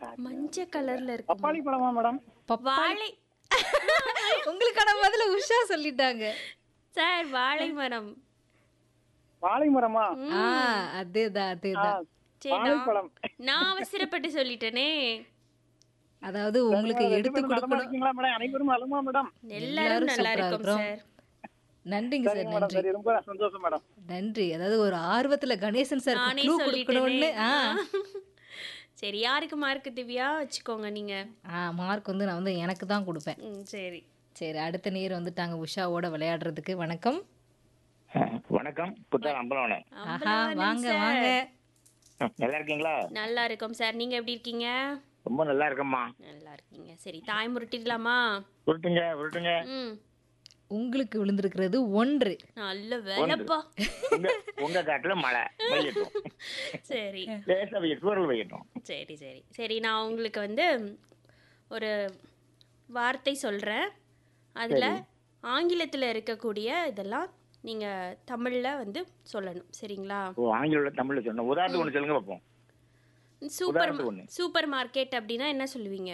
மஞ்சள் கலர்ல இருக்கு பப்பாளி பழமா மேடம் வாழை உங்களுக்கான பதில உஷா சொல்லிட்டாங்க சார் வாழை மரம் வாழை மரமா ஆ அதேதான் ஆ, அதேதான் சரி நான் வாழைப்பழம் நான் அவசரப்பட்டு சொல்லிட்டேனே அதாவது உங்களுக்கு ரெண்டு எடுத்து பேரும் நலமா கொடுக்கணும் இருக்கீங்களா மேடம் அனைவரும் நலமா மேடம் எல்லாரும் நல்லா சூப்பரா இருக்கும் இருக்கிறோம். சார் நன்றிங்க சார் சரிங்க மேடம் நன்றி சரி ரொம்ப சந்தோஷம் மேடம் நன்றி அதாவது ஒரு ஆர்வத்துல கணேசன் சார் நானே க்ளூ சொல்லிட்டேனே கொடுக்கணும்னு ஆ சரி யாருக்கு மார்க் திவ்யா வச்சுக்கோங்க நீங்க ஆ மார்க் வந்து நான் வந்து எனக்கு தான் கொடுப்பேன் ம், சரி சரி அடுத்த நேர் வந்துட்டாங்க உஷாவோட விளையாடுறதுக்கு வணக்கம் வணக்கம் புத்தகம் அம்பலவனே ஆஹா அம்பலவாணன் வாங்க சார். வாங்க நல்லா இருக்கீங்களா நல்லா இருக்கோம் சார் நீங்க எப்படி இருக்கீங்க ரொம்ப நல்லா இருக்கம்மா நல்லா இருக்கீங்க சரி தாய் முருட்டிடலாமா உருட்டுங்க உருட்டுங்க ம் உங்களுக்கு விழுந்திருக்கிறது ஒன்று நல்ல வேலைப்பா உங்க உங்க காட்டுல மழை பெய்யட்டும் சரி லேசா பெய்ய தூரல் பெய்யட்டும் சரி சரி சரி நான் உங்களுக்கு வந்து ஒரு வார்த்தை சொல்கிறேன் அதில் ஆங்கிலத்தில் இருக்கக்கூடிய இதெல்லாம் நீங்கள் தமிழில் வந்து சொல்லணும் சரிங்களா ஓ ஆங்கில தமிழ்ல சொன்ன உதாரணத்துக்கு ஒண்ணு சொல்லுங்க பார்ப்போம் சூப்பர் உதாரணத்துக்கு ஒண்ணு. சூப்பர் மார்க்கெட் அப்படின்னா என்ன சொல்லுவீங்க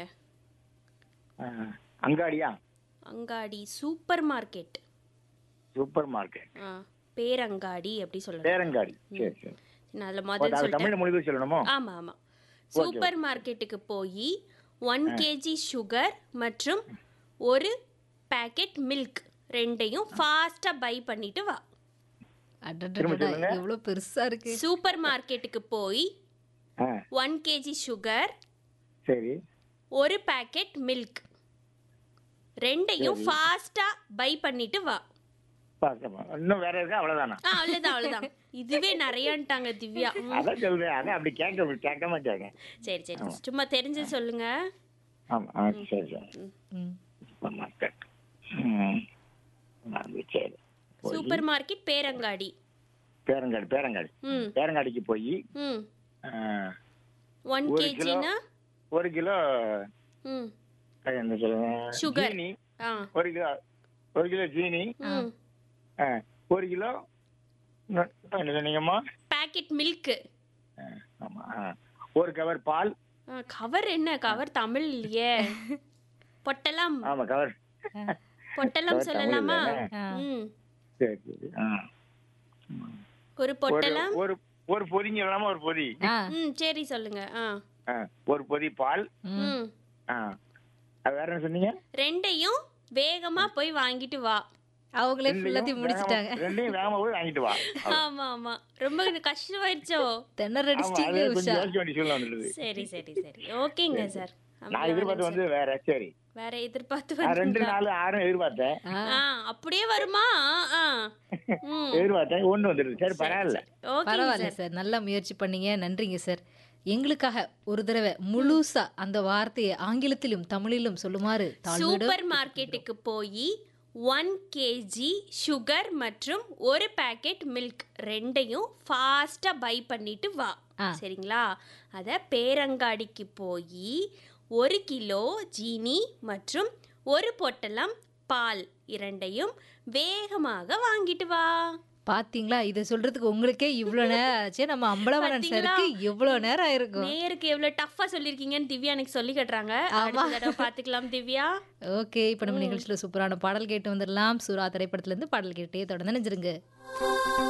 ஆ, அங்காடியா அங்காடி சூப்பர் மார்க்கெட் சூப்பர் மார்க்கெட் ஆ பேரங்காடி அப்படி சொல்லணும் பேரங்காடி சரி சரி நான் அதில் ஓ, முதல் அது சொல்லிட்டேன் தமிழ்ல மொழி சொல்லணுமோ ஆமாம் ஆமாம் சூப்பர் மார்க்கெட்டுக்கு போய் ஒன் கேஜி சுகர் மற்றும் ஒரு பேக்கெட் மில்க் ரெண்டையும் ஃபாஸ்ட்டாக பை பண்ணிட்டு வா அடடடடா எவ்வளவு பெருசா இருக்கு சூப்பர் மார்க்கெட்டுக்கு போய் ஆ ஒன் கேஜி சுகர் சரி ஒரு பேக்கெட் மில்க் ரெண்டையும் ஃபாஸ்ட்டாக பை பண்ணிட்டு வா பார்க்கலாம் இன்னும் வேற இருக்கா அவ்வளவுதானா ஆ அவ்வளோதான் அவ்வளோதான் இதுவே நிறையான்ட்டாங்க திவ்யா ம், அதான் சொல்றேன் அதான் அப்படி கேட்க கேட்காம கேட்க சரி சரி சும்மா தெரிஞ்சு சொல்லுங்க ஆமா ஆ சரி சரி ம். சூப்பர் மார்க்கெட் ம். ஆ, சரி போய் சூப்பர் மார்க்கெட் பேரங்காடி பேரங்காடி பேரங்காடி ம் பேரங்காடிக்கு போய் ம் ஆ, ஒன் ஒரு கிலோ கேஜினா ஒரு கிலோ ம் அது என்ன சொல்லுங்க சுகர். ஜீனி ஆ ஒரு கிலோ ஒரு கிலோ ஜீனி ம் ஆ, ஒரு கிலோ இன்னும் என்ன சொன்னீங்கம்மா பேக்கெட் மில்க் ஆ, ஆமா ஆ. ஒரு கவர் பால் கவர் என்ன கவர் தமிழ் இல்லையே பொட்டலம் ஆமா கவர் பொட்டலம் cover சொல்லலாமா தமிழ் ஆ. ம் சரி சரி ஆ. ஒரு ஒரு பொட்டலம் ஒரு ஒரு பொதிங்க இல்லாம ஒரு பொதி ஆ ம் சரி சொல்லுங்க ஆ ஆ, ஒரு பொதி பால் ம் ஆ. அது வேற என்ன சொன்னீங்க ரெண்டையும் வேகமா போய் வாங்கிட்டு வா அவங்களே ரெண்டையும் ஃபுல்லாத்தையும் முடிச்சிட்டாங்க வேகமா- ரெண்டையும் வேகமா போய் வாங்கிட்டு வா ஆமா ஆமா ரொம்ப கஷ்டமாயிருச்சோ தென்னர் ஆமா அடிச்சிட்டீங்க அது உஷா கொஞ்சம் யோசிக்க வேண்டிய சூழ்நிலை வந்துடுது சரி சரி சரி ஓகேங்க சார் நான் எதிர்பார்த்து வந்து வேற சரி வேற எதிர்பார்த்து நான் ரெண்டு வந்தீங்களா? நாலு ஆறும் எதிர்பார்த்தேன் ஆ அப்படியே வருமா ஆ ம் எதிர்பார்த்தேன் ஒண்ணு வந்துடுது சரி பரவாயில்ல ஓகே பரவாயில்ல சார் நல்லா முயற்சி பண்ணீங்க நன்றிங்க சார் எங்களுக்காக ஒரு தடவை முழுசா அந்த வார்த்தையை ஆங்கிலத்திலும் தமிழிலும் சொல்லுமாறு தாழ்மையோட சூப்பர் மார்க்கெட்டுக்கு போய் ஒன் கேஜி சுகர் மற்றும் ஒரு பேக்கெட் மில்க் ரெண்டையும் ஃபாஸ்ட்டாக பை பண்ணிட்டு வா ஆ. சரிங்களா அதை பேரங்காடிக்கு போய் ஒரு கிலோ ஜீனி மற்றும் ஒரு பொட்டலம் பால் இரண்டையும் வேகமாக வாங்கிட்டு வா பாத்தீங்களா இதை சொல்றதுக்கு உங்களுக்கே இவ்வளவு நேரம் ஆச்சு நம்ம அம்பலவனன் பாத்தீங்களா? சாருக்கு எவ்வளவு நேரம் ஆயிருக்கும் நேருக்கு எவ்வளோ டஃப்பாக சொல்லியிருக்கீங்கன்னு திவ்யா எனக்கு சொல்லி கட்டுறாங்க அடுத்த தடவை பார்த்துக்கலாம் திவ்யா ஓகே இப்போ நம்ம நிகழ்ச்சியில சூப்பரான பாடல் கேட்டு வந்துடலாம் சூரா திரைப்படத்துல இருந்து பாடல் கேட்டே தொடர்ந்து நினைச்சிருங்க